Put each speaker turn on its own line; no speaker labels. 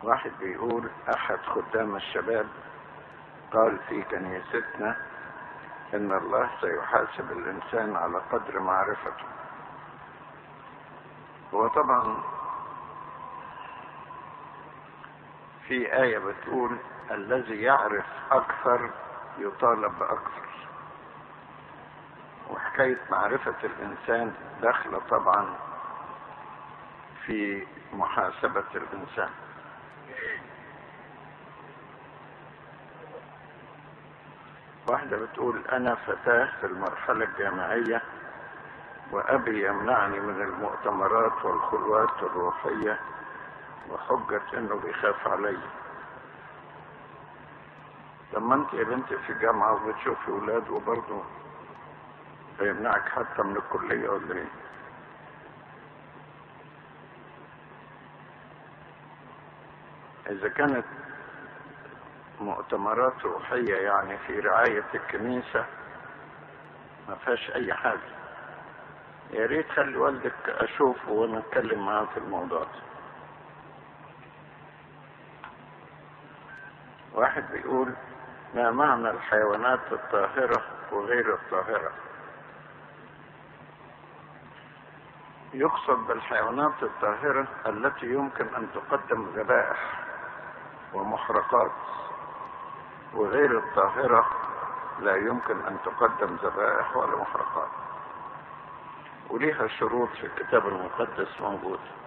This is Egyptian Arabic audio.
واحد بيقول احد خدام الشباب قال في كنيستنا ان الله سيحاسب الانسان على قدر معرفته هو طبعا في آية بتقول الذي يعرف أكثر يطالب بأكثر وحكاية معرفة الإنسان داخلة طبعا في محاسبة الإنسان واحدة بتقول أنا فتاة في المرحلة الجامعية وأبي يمنعني من المؤتمرات والخلوات الروحية وحجة إنه بيخاف علي لما أنت يا بنتي في جامعة وبتشوفي ولاد وبرضه هيمنعك حتى من الكلية ولا إيه؟ إذا كانت مؤتمرات روحية يعني في رعاية الكنيسة ما فيهاش أي حاجة يا ريت خلي والدك أشوفه وأنا أتكلم معاه في الموضوع ده واحد بيقول ما معنى الحيوانات الطاهرة وغير الطاهرة يقصد بالحيوانات الطاهرة التي يمكن أن تقدم ذبائح ومحرقات وغير الطاهرة لا يمكن أن تقدم ذبائح ولا محرقات وليها شروط في الكتاب المقدس موجوده